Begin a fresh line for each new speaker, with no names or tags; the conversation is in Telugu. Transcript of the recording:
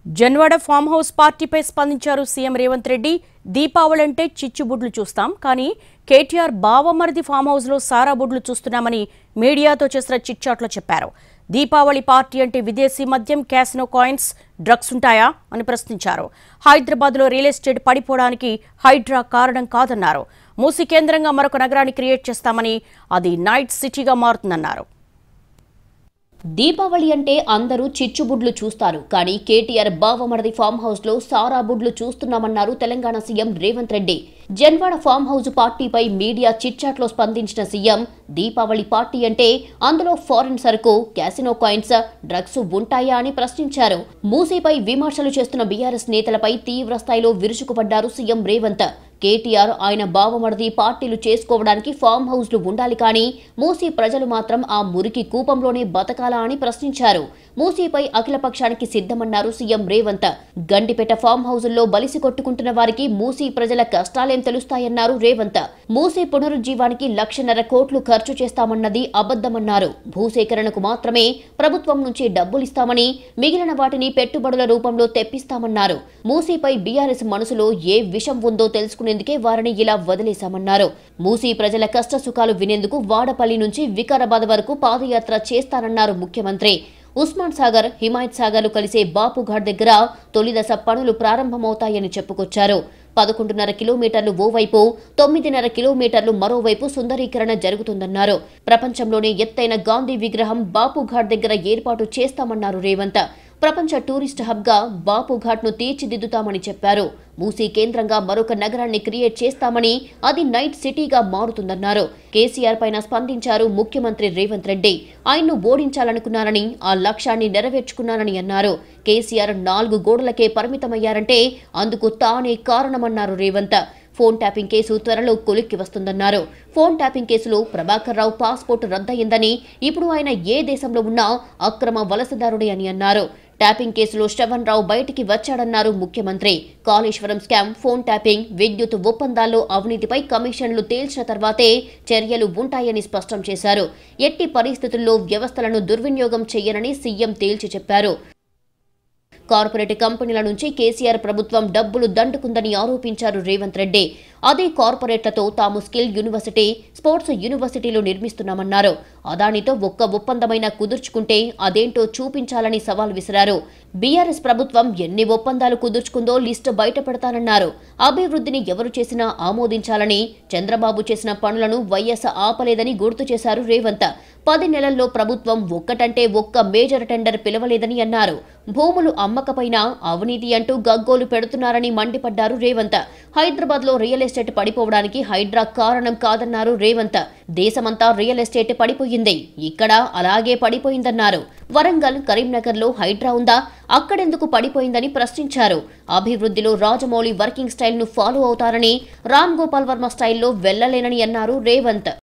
జన్వాడ ఫామ్ హౌస్ పార్టీపై స్పందించారు సీఎం రేవంత్ రెడ్డి దీపావళి అంటే చిచ్చుబుడ్లు చూస్తాం కానీ కేటీఆర్ బావమరిది ఫామ్ హౌస్లో సారా బుడ్లు చూస్తున్నామని మీడియాతో చేసిన చిట్చాట్లో చెప్పారు దీపావళి పార్టీ అంటే విదేశీ మద్యం క్యాసినో కాయిన్స్ డ్రగ్స్ ఉంటాయా అని ప్రశ్నించారు హైదరాబాద్లో రియల్ ఎస్టేట్ పడిపోవడానికి హైడ్రా కారణం కాదన్నారు మూసి కేంద్రంగా మరొక నగరాన్ని క్రియేట్ చేస్తామని అది నైట్ సిటీగా మారుతుందన్నారు
దీపావళి అంటే అందరూ చిచ్చుబుడ్లు చూస్తారు కానీ కేటీఆర్ బావమరది ఫామ్ హౌస్ లో సారా బుడ్లు చూస్తున్నామన్నారు Telangana CM Revanth Reddy Janwada farm house పార్టీపై మీడియా చిట్చాట్ లో స్పందించిన సీఎం దీపావళి పార్టీ అంటే అందులో ఫారిన్ సరుకు క్యాసినో కాయిన్స్ డ్రగ్స్ ఉంటాయా అని ప్రశ్నించారు మూసీపై విమర్శలు చేస్తున్న బీఆర్ఎస్ నేతలపై తీవ్ర స్థాయిలో విరుచుకుపడ్డారు సీఎం రేవంత్ కేటీఆర్ ఆయన బావమరిది పార్టీలు చేసుకోవడానికి ఫామ్ హౌస్లు ఉండాలి కానీ మూసీ ప్రజలు మాత్రం ఆ మురికి కూపంలోనే బతకాలా అని ప్రశ్నించారు మూసీపై అఖిలపక్షానికి సిద్ధమన్నారు సీఎం రేవంత్ గండిపేట ఫామ్ హౌజుల్లో బలిసి కొట్టుకుంటున్న వారికి మూసీ ప్రజల కష్టాలేం తెలుస్తాయన్నారు రేవంత్ మూసీ పునరుజ్జీవానికి లక్షన్నర కోట్లు ఖర్చు చేస్తామన్నది అబద్దమన్నారు భూసేకరణకు మాత్రమే ప్రభుత్వం నుంచి డబ్బులిస్తామని మిగిలిన వాటిని పెట్టుబడుల రూపంలో తెప్పిస్తామన్నారు మూసీపై బీఆర్ఎస్ మనసులో ఏ విషం ఉందో తెలుసుకునేందుకే వారిని ఇలా వదిలేశామన్నారు మూసీ ప్రజల కష్ట సుఖాలు వినేందుకు వాడపల్లి నుంచి వికారాబాద్ వరకు పాదయాత్ర చేస్తానన్నారు ముఖ్యమంత్రి ఉస్మాన్ సాగర్ హిమాయత్ సాగర్లు కలిసే బాపుఘాట్ దగ్గర తొలిదశ పనులు ప్రారంభమవుతాయని చెప్పుకొచ్చారు పదకొండున్నర కిలోమీటర్లు ఓవైపు తొమ్మిదిన్నర కిలోమీటర్లు మరోవైపు సుందరీకరణ జరుగుతుందన్నారు ప్రపంచంలోనే ఎత్తైన గాంధీ విగ్రహం బాపుఘాట్ దగ్గర ఏర్పాటు చేస్తామన్నారు రేవంత్ ప్రపంచ టూరిస్ట్ హబ్గా బాపుఘాట్ను తీర్చిదిద్దుతామని చెప్పారు మూసీ కేంద్రంగా మరొక నగరాన్ని క్రియేట్ చేస్తామని అది నైట్ సిటీగా మారుతుందన్నారు కేసీఆర్ పైన స్పందించారు ముఖ్యమంత్రి రేవంత్ రెడ్డి ఆయన్ను ఓడించాలనుకున్నారని ఆ లక్ష్యాన్ని నెరవేర్చుకున్నారని అన్నారు కేసీఆర్ నాలుగు గోడలకే పరిమితమయ్యారంటే అందుకు తానే కారణమన్నారు రేవంత్ ఫోన్ ట్యాపింగ్ కేసు త్వరలో కొలిక్కి వస్తుందన్నారు ఫోన్ ట్యాపింగ్ కేసులో ప్రభాకర్ రావు పాస్పోర్ట్ రద్దయిందని ఇప్పుడు ఆయన ఏ దేశంలో ఉన్నా అక్రమ వలసదారుడే అని అన్నారు ట్యాపింగ్ కేసులో శ్రవణ్ రావు బయటికి వచ్చాడన్నారు ముఖ్యమంత్రి కాళేశ్వరం స్కామ్ ఫోన్ ట్యాపింగ్ విద్యుత్ ఒప్పందాల్లో అవినీతిపై కమిషన్లు తేల్చిన తర్వాతే చర్యలు ఉంటాయని స్పష్టం చేశారు ఎట్టి పరిస్థితుల్లో వ్యవస్థలను దుర్వినియోగం చేయనని సీఎం తేల్చి చెప్పారు కార్పొరేట్ కంపెనీల నుంచి కేసీఆర్ ప్రభుత్వం డబ్బులు దండుకుందని ఆరోపించారు రేవంత్ రెడ్డి అదే కార్పొరేట్లతో తాము స్కిల్ యూనివర్సిటీ స్పోర్ట్స్ యూనివర్సిటీలు నిర్మిస్తున్నామన్నారు అదానితో ఒక్క ఒప్పందమైనా కుదుర్చుకుంటే అదేంటో చూపించాలని సవాల్ విసిరారు బీఆర్ఎస్ ప్రభుత్వం ఎన్ని ఒప్పందాలు కుదుర్చుకుందో లిస్టు బయట పెడతానన్నారు అభివృద్ధిని ఎవరు చేసినా ఆమోదించాలని చంద్రబాబు చేసిన పనులను వైఎస్ ఆపలేదని గుర్తు చేశారు రేవంత్ పది నెలల్లో ప్రభుత్వం ఒక్కటంటే ఒక్క మేజర్ టెండర్ పిలవలేదని అన్నారు భూములు అమ్మకపైన అవినీతి అంటూ గగ్గోలు పెడుతున్నారని మండిపడ్డారు రేవంత్ హైదరాబాద్ లో రియల్ ఎస్టేట్ పడిపోవడానికి హైడ్రా కారణం కాదన్నారు రేవంత్ దేశమంతా రియల్ ఎస్టేట్ పడిపోయింది ఇక్కడ అలాగే పడిపోయిందన్నారు వరంగల్ కరీంనగర్ లో హైడ్రా ఉందా అక్కడెందుకు పడిపోయిందని ప్రశ్నించారు అభివృద్ధిలో రాజమౌళి వర్కింగ్ స్టైల్ ను ఫాలో అవుతారని రామ్ గోపాల్ వర్మ స్టైల్లో వెళ్లలేనని అన్నారు రేవంత్